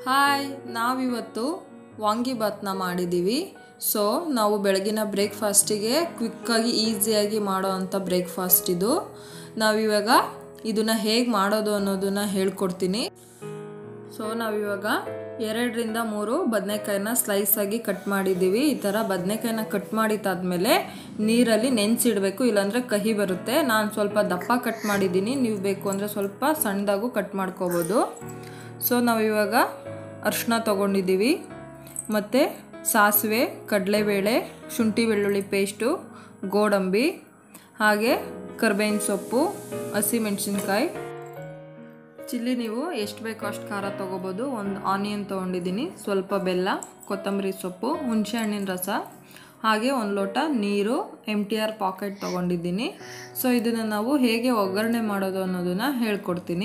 hi ನಾವಿವತ್ತು ವಾಂಗಿಬಾತ್ನ ಮಾಡಿದ್ದೀವಿ so ನಾವು ಬೆಳಗಿನ ಬ್ರೇಕ್ಫಾಸ್ಟಿಗೆ ಕ್ವಿಕ್ಕಾಗಿ ಈಸಿಯಾಗಿ ಮಾಡೋ ಅಂಥ ಬ್ರೇಕ್ಫಾಸ್ಟ್ ಇದು ನಾವಿವಾಗ ಇದನ್ನು ಹೇಗೆ ಮಾಡೋದು ಅನ್ನೋದನ್ನು ಹೇಳ್ಕೊಡ್ತೀನಿ ಸೊ ನಾವಿವಾಗ ಎರಡರಿಂದ ಮೂರು ಬದನೆಕಾಯಿನ ಸ್ಲೈಸ್ ಆಗಿ ಕಟ್ ಮಾಡಿದ್ದೀವಿ ಈ ಥರ ಬದನೆಕಾಯಿನ ಕಟ್ ಮಾಡಿದ್ದಾದ್ಮೇಲೆ ನೀರಲ್ಲಿ ನೆನೆಸಿಡಬೇಕು ಇಲ್ಲಾಂದರೆ ಕಹಿ ಬರುತ್ತೆ ನಾನು ಸ್ವಲ್ಪ ದಪ್ಪ ಕಟ್ ಮಾಡಿದ್ದೀನಿ ನೀವು ಬೇಕು ಅಂದರೆ ಸ್ವಲ್ಪ ಸಣ್ಣದಾಗೂ ಕಟ್ ಮಾಡ್ಕೋಬೋದು ಸೊ ನಾವಿವಾಗ ಅರಿಶಿನ ತೊಗೊಂಡಿದ್ದೀವಿ ಮತ್ತು ಸಾಸಿವೆ ಕಡಲೆಬೇಳೆ ಶುಂಠಿ ಬೆಳ್ಳುಳ್ಳಿ ಪೇಸ್ಟು ಗೋಡಂಬಿ ಹಾಗೆ ಕರ್ಬೇವಿನ ಸೊಪ್ಪು ಹಸಿಮೆಣಸಿನ್ಕಾಯಿ ಚಿಲ್ಲಿ ನೀವು ಎಷ್ಟು ಬೇಕೋ ಅಷ್ಟು ಖಾರ ತೊಗೋಬೋದು ಒಂದು ಆನಿಯನ್ ತೊಗೊಂಡಿದ್ದೀನಿ ಸ್ವಲ್ಪ ಬೆಲ್ಲ ಕೊತ್ತಂಬರಿ ಸೊಪ್ಪು ಹುಣಸೆ ಹಣ್ಣಿನ ರಸ ಹಾಗೆ ಒಂದು ಲೋಟ ನೀರು ಎಮ್ ಟಿ ಆರ್ ಪಾಕೆಟ್ ತೊಗೊಂಡಿದ್ದೀನಿ ಸೊ ಇದನ್ನು ನಾವು ಹೇಗೆ ಒಗ್ಗರಣೆ ಮಾಡೋದು ಅನ್ನೋದನ್ನು ಹೇಳ್ಕೊಡ್ತೀನಿ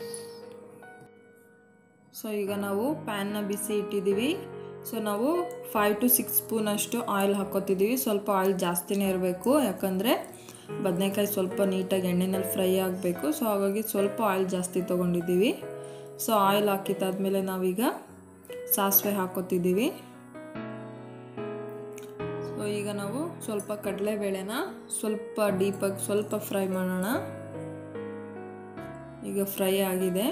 ಸೊ ಈಗ ನಾವು ಪ್ಯಾನ್ನ ಬಿಸಿ ಇಟ್ಟಿದ್ದೀವಿ ಸೊ ನಾವು ಫೈವ್ ಟು ಸಿಕ್ಸ್ ಸ್ಪೂನಷ್ಟು ಆಯಿಲ್ ಹಾಕೋತಿದ್ದೀವಿ ಸ್ವಲ್ಪ ಆಯಿಲ್ ಜಾಸ್ತಿನೇ ಇರಬೇಕು ಯಾಕಂದರೆ ಬದನೆಕಾಯಿ ಸ್ವಲ್ಪ ನೀಟಾಗಿ ಎಣ್ಣೆನಲ್ಲಿ ಫ್ರೈ ಆಗಬೇಕು ಸೊ ಹಾಗಾಗಿ ಸ್ವಲ್ಪ ಆಯಿಲ್ ಜಾಸ್ತಿ ತೊಗೊಂಡಿದ್ದೀವಿ ಸೊ ಆಯಿಲ್ ಹಾಕಿದ್ದಾದ್ಮೇಲೆ ನಾವೀಗ ಸಾಸಿವೆ ಹಾಕೋತಿದ್ದೀವಿ ಸೊ ಈಗ ನಾವು ಸ್ವಲ್ಪ ಕಡಲೆಬೇಳೆನ ಸ್ವಲ್ಪ ಡೀಪಾಗಿ ಸ್ವಲ್ಪ ಫ್ರೈ ಮಾಡೋಣ ಈಗ ಫ್ರೈ ಆಗಿದೆ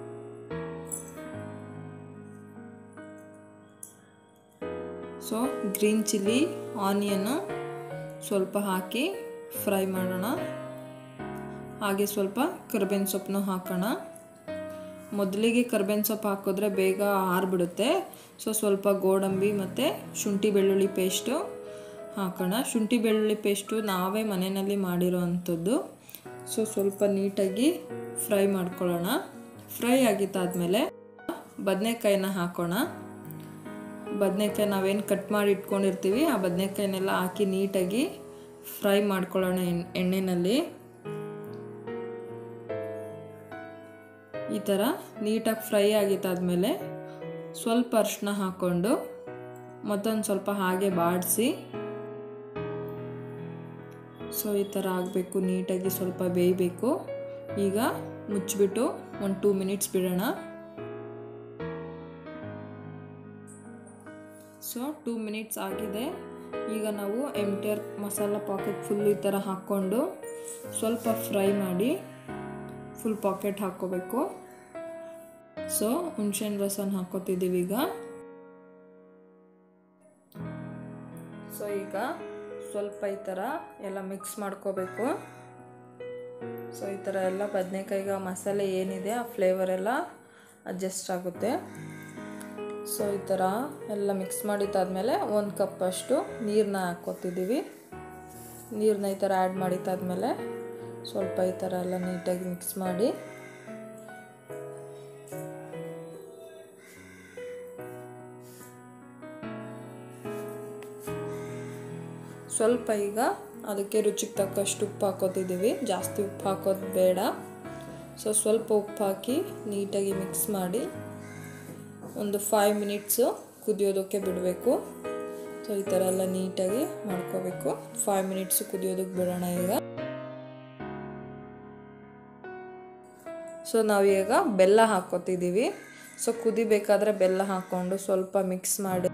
ಸೊ ಗ್ರೀನ್ ಚಿಲ್ಲಿ ಆನಿಯನ್ನು ಸ್ವಲ್ಪ ಹಾಕಿ ಫ್ರೈ ಮಾಡೋಣ ಹಾಗೆ ಸ್ವಲ್ಪ ಕರ್ಬೇವಿನ ಸೊಪ್ಪನ್ನು ಹಾಕೋಣ ಮೊದಲಿಗೆ ಕರ್ಬೇವಿನ ಸೊಪ್ಪು ಹಾಕಿದ್ರೆ ಬೇಗ ಆರಿಬಿಡುತ್ತೆ ಸೊ ಸ್ವಲ್ಪ ಗೋಡಂಬಿ ಮತ್ತು ಶುಂಠಿ ಬೆಳ್ಳುಳ್ಳಿ ಪೇಸ್ಟು ಹಾಕೋಣ ಶುಂಠಿ ಬೆಳ್ಳುಳ್ಳಿ ಪೇಸ್ಟು ನಾವೇ ಮನೆಯಲ್ಲಿ ಮಾಡಿರೋ ಅಂಥದ್ದು ಸೊ ಸ್ವಲ್ಪ ನೀಟಾಗಿ ಫ್ರೈ ಮಾಡ್ಕೊಳ್ಳೋಣ ಫ್ರೈ ಆಗಿದ್ದಾದಮೇಲೆ ಬದನೆಕಾಯಿನ ಹಾಕೋಣ ಬದನೆಕಾಯಿ ನಾವೇನು ಕಟ್ ಮಾಡಿ ಇಟ್ಕೊಂಡಿರ್ತೀವಿ ಆ ಬದನೆಕಾಯಿನೆಲ್ಲ ಹಾಕಿ ನೀಟಾಗಿ ಫ್ರೈ ಮಾಡ್ಕೊಳ್ಳೋಣ ಎಣ್ಣೆನಲ್ಲಿ ಈ ಥರ ನೀಟಾಗಿ ಫ್ರೈ ಆಗಿದ್ದಾದಮೇಲೆ ಸ್ವಲ್ಪ ಅರಿಶಿನ ಹಾಕ್ಕೊಂಡು ಮತ್ತೊಂದು ಸ್ವಲ್ಪ ಹಾಗೆ ಬಾಡಿಸಿ ಸೊ ಈ ಥರ ಆಗಬೇಕು ನೀಟಾಗಿ ಸ್ವಲ್ಪ ಬೇಯಬೇಕು ಈಗ ಮುಚ್ಚಿಬಿಟ್ಟು ಒಂದು ಟೂ ಮಿನಿಟ್ಸ್ ಬಿಡೋಣ ಸೊ ಟೂ ಮಿನಿಟ್ಸ್ ಆಗಿದೆ ಈಗ ನಾವು M T R masala packet full ಈ ಥರ ಹಾಕ್ಕೊಂಡು ಸ್ವಲ್ಪ ಫ್ರೈ ಮಾಡಿ ಫುಲ್ ಪಾಕೆಟ್ ಹಾಕ್ಕೋಬೇಕು ಸೊ ಹುಣ್ಸೆಹಣ್ಣು ರಸನ ಹಾಕೋತಿದ್ದೀವಿ ಈಗ ಸೊ ಈಗ ಸ್ವಲ್ಪ ಈ ಥರ ಎಲ್ಲ ಮಿಕ್ಸ್ ಮಾಡ್ಕೋಬೇಕು ಸೊ ಈ ಥರ ಎಲ್ಲ ಬದನೆಕಾಯಿಗೆ ಮಸಾಲೆ ಏನಿದೆ ಆ ಫ್ಲೇವರ್ ಎಲ್ಲ ಅಡ್ಜಸ್ಟ್ ಆಗುತ್ತೆ ಸೊ ಈ ಥರ ಎಲ್ಲ ಮಿಕ್ಸ್ ಮಾಡಿದ್ದಾದಮೇಲೆ ಒಂದು ಕಪ್ಪಷ್ಟು ನೀರನ್ನ ಹಾಕ್ಕೊತಿದ್ದೀವಿ ನೀರನ್ನ ಈ ಥರ ಆ್ಯಡ್ ಮಾಡಿದ್ದಾದಮೇಲೆ ಸ್ವಲ್ಪ ಈ ಥರ ಎಲ್ಲ ನೀಟಾಗಿ ಮಿಕ್ಸ್ ಮಾಡಿ ಸ್ವಲ್ಪ ಈಗ ಅದಕ್ಕೆ ರುಚಿಗೆ ತಕ್ಕಷ್ಟು ಉಪ್ಪು ಹಾಕೋತಿದ್ದೀವಿ ಜಾಸ್ತಿ ಉಪ್ಪು ಹಾಕೋದು ಬೇಡ ಸೊ ಸ್ವಲ್ಪ ಉಪ್ಪು ಹಾಕಿ ನೀಟಾಗಿ ಮಿಕ್ಸ್ ಮಾಡಿ ಒಂದು ಫೈವ್ ಮಿನಿಟ್ಸು ಕುದಿಯೋದಕ್ಕೆ ಬಿಡಬೇಕು ಸೊ ಈ ಥರ ಎಲ್ಲ ನೀಟಾಗಿ ಮಾಡ್ಕೋಬೇಕು ಫೈವ್ ಮಿನಿಟ್ಸು ಕುದಿಯೋದಕ್ಕೆ ಬಿಡೋಣ ಈಗ ಸೊ ನಾವೀಗ ಬೆಲ್ಲ ಹಾಕ್ಕೋತಿದ್ದೀವಿ ಸೊ ಕುದಿಬೇಕಾದ್ರೆ ಬೆಲ್ಲ ಹಾಕ್ಕೊಂಡು ಸ್ವಲ್ಪ ಮಿಕ್ಸ್ ಮಾಡಿ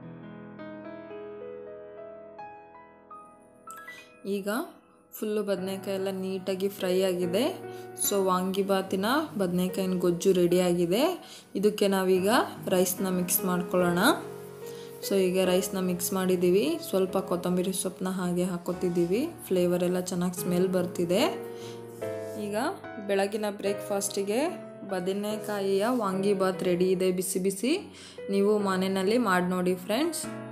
ಈಗ ಫುಲ್ಲು ಬದನೆಕಾಯಿ ಎಲ್ಲ ನೀಟಾಗಿ ಫ್ರೈ ಆಗಿದೆ ಸೊ ವಾಂಗಿಬಾತಿನ ಬದನೆಕಾಯಿನ ಗೊಜ್ಜು ರೆಡಿಯಾಗಿದೆ ಇದಕ್ಕೆ ನಾವೀಗ ರೈಸ್ನ ಮಿಕ್ಸ್ ಮಾಡ್ಕೊಳ್ಳೋಣ ಸೊ ಈಗ ರೈಸ್ನ ಮಿಕ್ಸ್ ಮಾಡಿದ್ದೀವಿ ಸ್ವಲ್ಪ ಕೊತ್ತಂಬರಿ ಸೊಪ್ಪನ್ನ ಹಾಗೆ ಹಾಕೋತಿದ್ದೀವಿ ಫ್ಲೇವರ್ ಎಲ್ಲ ಚೆನ್ನಾಗಿ ಸ್ಮೆಲ್ ಬರ್ತಿದೆ ಈಗ ಬೆಳಗಿನ ಬ್ರೇಕ್ಫಾಸ್ಟಿಗೆ ಬದನೆಕಾಯಿಯ ವಾಂಗಿಬಾತ್ ರೆಡಿ ಇದೆ ಬಿಸಿ ಬಿಸಿ ನೀವು ಮನೆಯಲ್ಲಿ ಮಾಡಿ ನೋಡಿ ಫ್ರೆಂಡ್ಸ್